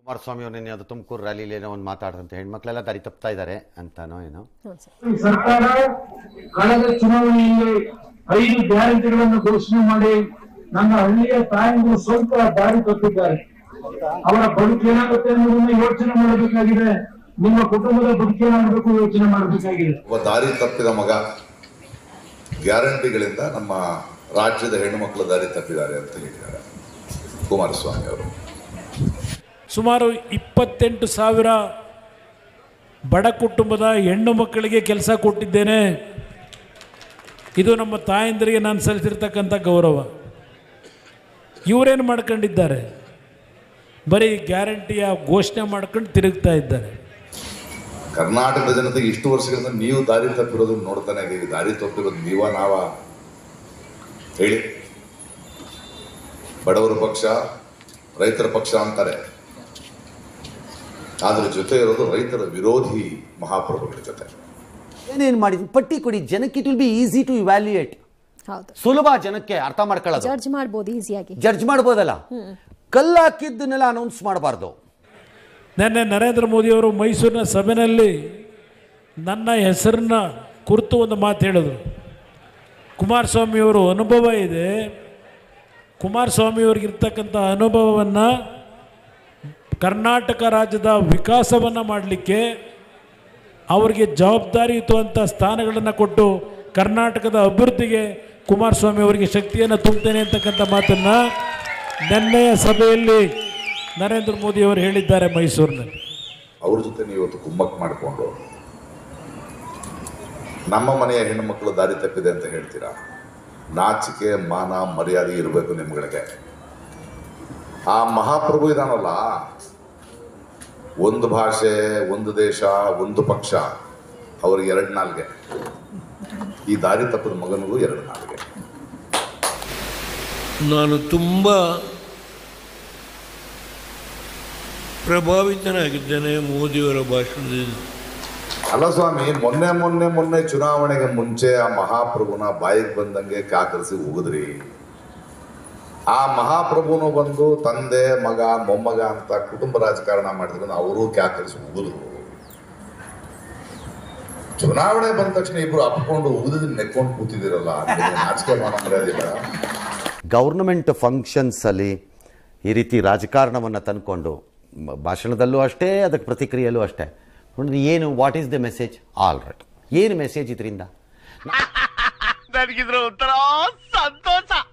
ಕುಮಾರಸ್ವಾಮಿ ಅವ್ರು ನಿನ್ನೆ ಅದು ತುಮಕೂರು ರ್ಯಾಲಿಲಿ ಏನೋ ಒಂದು ಮಾತಾಡ್ದಂತೆ ಹೆಣ್ಮಕ್ಳೆಲ್ಲ ದಾರಿ ತಪ್ತಾ ಇದ್ದಾರೆ ಅಂತಾನೋ ಏನೋ ಹ್ಞೂ ಸರ್ ಈ ಸರ್ಕಾರ ಕಳೆದ ಚುನಾವಣೆಯಲ್ಲಿ ಐದು ಗ್ಯಾರಂಟಿಗಳನ್ನು ಘೋಷಣೆ ಮಾಡಿ ನನ್ನ ಹಳ್ಳಿಯ ತಾಯಂದು ಸ್ವಲ್ಪ ದಾರಿ ತಪ್ಪಿದ್ದಾರೆ ಅವರ ಬದುಕು ಏನಾಗುತ್ತೆ ಅನ್ನೋದನ್ನ ಯೋಚನೆ ಮಾಡಬೇಕಾಗಿದೆ ನಿಮ್ಮ ಕುಟುಂಬದ ಬದುಕು ಏನಾಗಬೇಕು ಯೋಚನೆ ಮಾಡಬೇಕಾಗಿದೆ ಒಬ್ಬ ದಾರಿ ತಪ್ಪಿದ ಮಗ ಗ್ಯಾರಂಟಿಗಳಿಂದ ನಮ್ಮ ರಾಜ್ಯದ ಹೆಣ್ಣು ಮಕ್ಕಳು ದಾರಿ ತಪ್ಪಿದ್ದಾರೆ ಅಂತ ಹೇಳಿದ್ದಾರೆ ಕುಮಾರಸ್ವಾಮಿ ಅವರು ಸುಮಾರು ಇಪ್ಪತ್ತೆಂಟು ಸಾವಿರ ಬಡ ಕುಟುಂಬದ ಹೆಣ್ಣು ಮಕ್ಕಳಿಗೆ ಕೆಲಸ ಕೊಟ್ಟಿದ್ದೇನೆ ಇದು ನಮ್ಮ ತಾಯಂದಿರಿಗೆ ನಾನು ಸಲ್ಲಿಸಿರ್ತಕ್ಕಂಥ ಗೌರವ ಇವರೇನು ಮಾಡ್ಕೊಂಡಿದ್ದಾರೆ ಬರೀ ಗ್ಯಾರಂಟಿಯ ಘೋಷಣೆ ಮಾಡ್ಕೊಂಡು ತಿರುಗ್ತಾ ಇದ್ದಾರೆ ಕರ್ನಾಟಕದ ಜನತೆಗೆ ಇಷ್ಟು ವರ್ಷಗಳಿಂದ ನೀವು ದಾರಿ ತಪ್ಪಿರೋದನ್ನ ನೋಡ್ತಾನೆ ಇದೀವಿ ದಾರಿ ತಪ್ಪಿರೋದು ನೀವ ನಾವ ಹೇಳಿ ಬಡವರ ಪಕ್ಷ ರೈತರ ಪಕ್ಷ ಅಂತಾರೆ ಅದ್ರ ಜೊತೆ ಇರೋದು ರೈತರ ವಿರೋಧಿ ಮಹಾಪ್ರಭುಗಳ ಜೊತೆ ಏನೇನು ಮಾಡಿದ್ವಿ ಪಟ್ಟಿ ಕೊಡಿ ಜನಕ್ಕೆ it will be easy to evaluate ಹೌದು ಸುಲಭ ಜನಕ್ಕೆ ಅರ್ಥ ಮಾಡ್ಕೊಳ್ಳೋದು ಜಡ್ಜ್ ಮಾಡ್ಬೋದು ಈಸಿಯಾಗಿ ಜಡ್ಜ್ ಮಾಡ್ಬೋದಲ್ಲ ಕಲ್ಲು ಹಾಕಿದ್ದನ್ನೆಲ್ಲ ಅನೌನ್ಸ್ ಮಾಡಬಾರ್ದು ನಿನ್ನೆ ನರೇಂದ್ರ ಮೋದಿಯವರು ಮೈಸೂರಿನ ಸಭೆಯಲ್ಲಿ ನನ್ನ ಹೆಸರನ್ನ ಕುರಿತು ಒಂದು ಮಾತು ಹೇಳಿದರು ಕುಮಾರಸ್ವಾಮಿಯವರು ಅನುಭವ ಇದೆ ಕುಮಾರಸ್ವಾಮಿಯವ್ರಿಗಿರ್ತಕ್ಕಂಥ ಅನುಭವವನ್ನು ಕರ್ನಾಟಕ ರಾಜ್ಯದ ವಿಕಾಸವನ್ನು ಮಾಡಲಿಕ್ಕೆ ಅವರಿಗೆ ಜವಾಬ್ದಾರಿಯುತವಂಥ ಸ್ಥಾನಗಳನ್ನು ಕೊಟ್ಟು ಕರ್ನಾಟಕದ ಅಭಿವೃದ್ಧಿಗೆ ಕುಮಾರಸ್ವಾಮಿ ಅವರಿಗೆ ಶಕ್ತಿಯನ್ನು ತುಂಬುತ್ತೇನೆ ಅಂತಕ್ಕಂಥ ಮಾತನ್ನು ನಿನ್ನೆಯ ಸಭೆಯಲ್ಲಿ ನರೇಂದ್ರ ಮೋದಿ ಅವರು ಹೇಳಿದ್ದಾರೆ ಮೈಸೂರಿನಲ್ಲಿ ಅವ್ರ ಜೊತೆ ನೀವು ಇವತ್ತು ಕುಮ್ಮಕ್ ಮಾಡಿಕೊಂಡು ನಮ್ಮ ಮನೆಯ ಹೆಣ್ಣು ಮಕ್ಕಳು ದಾರಿ ತಪ್ಪಿದೆ ಅಂತ ಹೇಳ್ತೀರಾ ನಾಚಿಕೆ ಮಾನ ಮರ್ಯಾದೆ ಇರಬೇಕು ನಿಮ್ಗಳಿಗೆ ಆ ಮಹಾಪ್ರಭು ಇದಾನಲ್ಲ ಒಂದು ಭಾಷೆ ಒಂದು ದೇಶ ಒಂದು ಪಕ್ಷ ಅವ್ರಿಗೆ ಎರಡು ನಾಲ್ಗೆ ಈ ದಾರಿ ತಪ್ಪಿದ ಮಗನಿಗೂ ಎರಡು ನಾಲ್ಗೆ ನಾನು ತುಂಬ ಪ್ರಭಾವಿತನಾಗಿದ್ದೇನೆ ಮೋದಿಯವರ ಭಾಷಣದಿಂದ ಅಲ್ಲ ಸ್ವಾಮಿ ಮೊನ್ನೆ ಮೊನ್ನೆ ಮೊನ್ನೆ ಚುನಾವಣೆಗೆ ಮುಂಚೆ ಆ ಮಹಾಪ್ರಭುನ ಬಾಯಿಗೆ ಬಂದಂಗೆ ಕಾಕರಿಸಿ ಉಗಿದ್ರಿ ಆ ಮಹಾಪ್ರಭುನು ಬಂದು ತಂದೆ ಮಗ ಮೊಮ್ಮಗ ಅಂತ ಕುಟುಂಬ ರಾಜಕಾರಣ ಮಾಡಿದ್ರು ಅವರು ಕ್ಯಾಕರಿಸಿ ಉಗಿದ್ರು ಚುನಾವಣೆ ಬಂದ ತಕ್ಷಣ ಇಬ್ರು ಅಪ್ಕೊಂಡು ಉಗಿದ್ ನೆಕ್ಕೊಂಡು ಕೂತಿದಿರಲ್ಲ ನಿಮ್ಗೆ ನಾಚಿಕೆ ಮಾಡೋ ಮರ್ಯಾದಿಲ್ಲ ಗೌರ್ನಮೆಂಟ್ ಫಂಕ್ಷನ್ಸಲ್ಲಿ ಈ ರೀತಿ ರಾಜಕಾರಣವನ್ನು ತಂದ್ಕೊಂಡು ಮ- ಭಾಷಣದಲ್ಲೂ ಅಷ್ಟೇ ಅದಕ್ಕೆ ಪ್ರತಿಕ್ರಿಯೆಯಲ್ಲೂ ಅಷ್ಟೇ ನೋಡಿದ್ರೆ ಏನು what is the message all right ಏನು ಮೆಸೇಜ್ ಇದರಿಂದ ನನಗಿದ್ರ ಒಂಥರ ಸಂತೋಷ